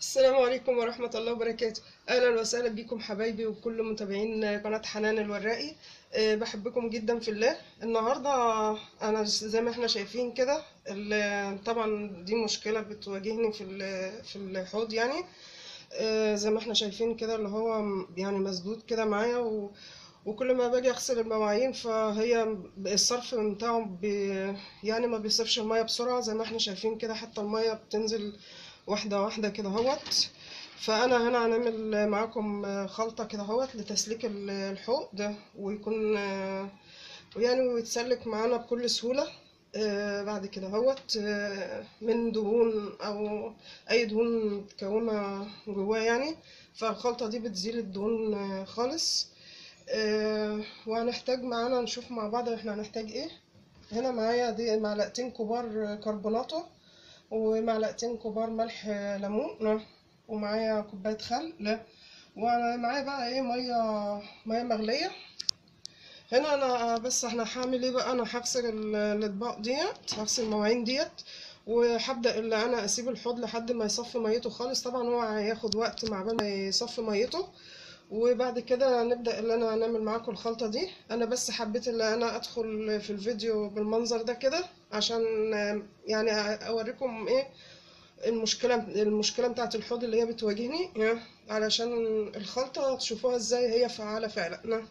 السلام عليكم ورحمة الله وبركاته أهلا وسهلا بكم حبايبي وكل متابعين قناة حنان الوراقي أه، بحبكم جدا في الله النهاردة أنا زي ما احنا شايفين كده ال- طبعا دي مشكلة بتواجهني في ال- في الحوض يعني أه، زي ما احنا شايفين كده اللي هو م- يعني مسدود كده معايا و وكل ما باجي اغسل المواعين فهي الصرف بتاعه بي يعني ما بيصرفش المية بسرعة زي ما احنا شايفين كده حتى المية بتنزل واحدة واحدة كده اهوت فانا هنا هنعمل معاكم خلطة كده اهوت لتسليك ال- الحوض ده ويكون آه، ويعني ويتسلك معانا بكل سهولة آه، بعد كده اهوت آه، من دهون او اي دهون متكونة جواه يعني فالخلطة دي بتزيل الدهون آه، خالص آه، وهنحتاج معانا نشوف مع بعض احنا هنحتاج ايه هنا معايا دي معلقتين كبار كربوناتو ومعلقتين كبار ملح ليمون ومعايا كوباية خل ومعايا بقى ايه مية مية مغلية هنا انا بس احنا هعمل ايه بقى انا هغسل ال- الاطباق ديت هغسل المواعين ديت وهبدأ اللي انا اسيب الحوض لحد ما يصفي ميته خالص طبعا هو هياخد وقت مع بال ما يصفي ميته وبعد كده نبدأ اللي انا هنعمل معاكم الخلطة دي انا بس حبيت اللي انا ادخل في الفيديو بالمنظر ده كده عشان آه، يعني اوريكم ايه المشكلة المشكلة بتاعت الحوض اللي هي بتواجهني آه، علشان الخلطة تشوفوها ازاي هي فعالة فعلا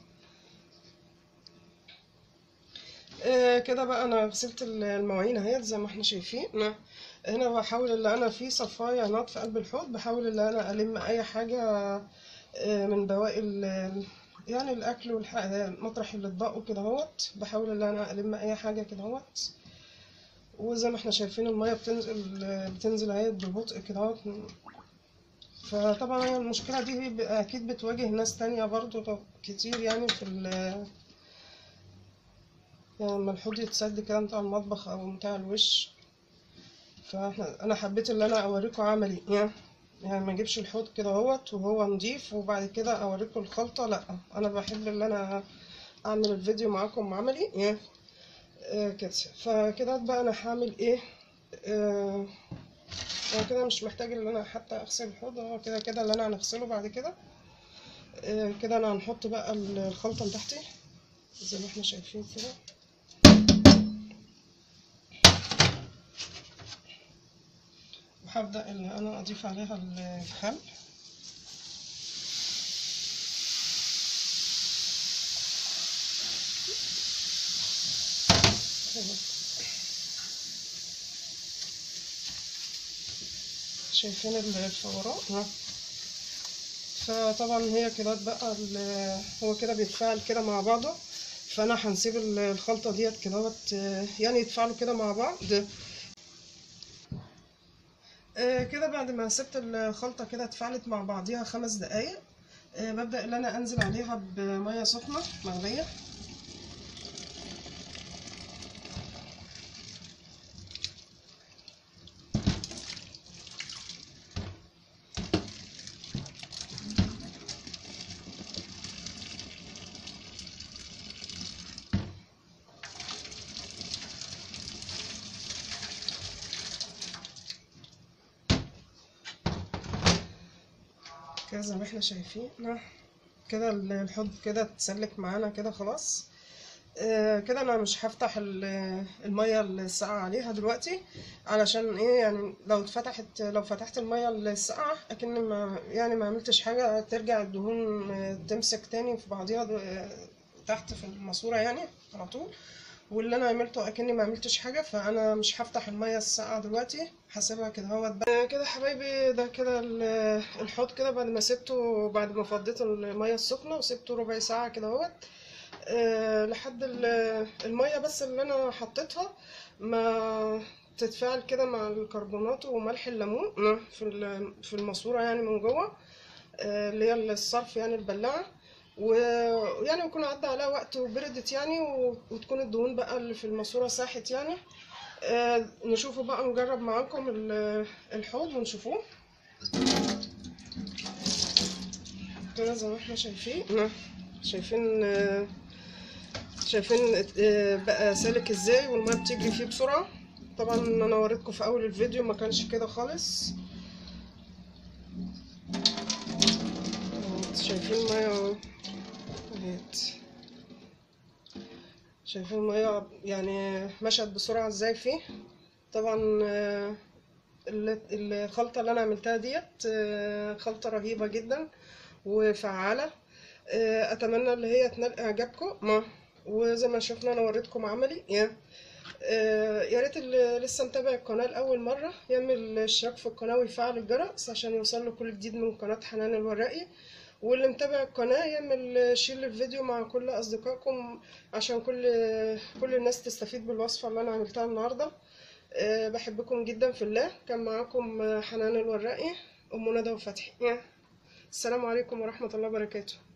آه، كده بقى انا غسلت المواعين اهيت زي ما احنا شايفين آه، هنا بحاول اللي انا في صفاية نار في قلب الحوض بحاول اللي انا الم اي حاجة آه، من بواقي ال- يعني الاكل والح... مطرح الاطباق وكده اهوت بحاول ان انا الم اي حاجه كده اهوت وزي ما احنا شايفين الميه بتنزل بتنزل اهي ببطء كده اهوت فطبعا هي المشكله دي ب- اكيد بتواجه ناس تانية برضو كتير يعني في ال يعني لما الحوض يتسد كده بتاع المطبخ او بتاع الوش فاحنا انا حبيت ان انا اوريكم عملي يعني يعني ما اجيبش الحوض كده اهوت وهو نضيف وبعد كده اوريكم الخلطه لا انا بحب ان انا اعمل الفيديو معاكم عملي يعني آه كده فكده بقى انا هعمل ايه آه هو كده مش محتاج ان انا حتى اغسل الحوض هو كده كده اللي انا هنغسله بعد كده آه كده انا هنحط بقى الخلطه بتاعتي زي ما احنا شايفين كده وهبدأ ان انا اضيف عليها الخل شايفين الفوران فطبعا هي كده بقى ال- هو كده بيتفاعل كده مع بعضه فانا هنسيب ال- الخلطه ديت كده يعني يتفاعلوا كده مع بعض آه، كده بعد ما سبت الخلطة كده اتفاعلت مع بعضيها خمس دقايق آه، ببدأ ان انا انزل عليها بمية سخنة مغلية كده زي ما احنا شايفين آه، كده الحوض كده اتسلك معانا كده خلاص آه، كده انا مش هفتح ال- المية الساقعة عليها دلوقتي علشان ايه يعني لو اتفتحت لو فتحت المية الساقعة اكن ما يعني ما عملتش حاجة ترجع الدهون آه، تمسك تاني في بعضيها آه، تحت في الماسورة يعني على طول واللي انا عملته اكني ما عملتش حاجه فانا مش هفتح الميه الساقعه دلوقتي هسيبها كده اهوت بقى. كده حبايبي ده كده ال- الحوض كده بعد ما سبته بعد ما فضيت الميه السخنه وسبته ربع ساعه كده اهوت أه لحد ال- الميه بس اللي انا حطيتها ما تتفاعل كده مع الكربونات وملح الليمون في ال- في الماسوره يعني من جوه آه، اللي هي الصرف يعني البلاعه ويعني يكون عدى عليها وقت وبردت يعني و- وتكون الدهون بقى اللي في الماسورة ساحت يعني آه نشوفه بقى نجرب معاكم ال- الحوض ونشوفوه كده زي ما احنا شايفين شايفين آه، شايفين آه، بقى سالك ازاي والميه بتجري فيه بسرعة طبعا انا وريتكم في اول الفيديو ما كانش كده خالص شايفين المية اهيت شايفين المية يعني مشت بسرعة ازاي فيه طبعا آه، ال- الخلطة اللي انا عملتها ديت آه، خلطة رهيبة جدا وفعالة آه، اتمنى اللي هي تنال اعجابكم ما وزي ما شفنا انا وريتكم عملي يا آه، يا ريت اللي لسه متابع القناة لأول مرة يعمل اشتراك في القناة ويفعل الجرس عشان يوصله كل جديد من قناة حنان الورائي واللي متابع القناة يعمل شير للفيديو مع كل أصدقائكم عشان كل كل الناس تستفيد بالوصفة اللي أنا عملتها النهاردة آه، بحبكم جدا في الله كان معاكم حنان الورائي أم ندى وفتحي السلام عليكم ورحمة الله وبركاته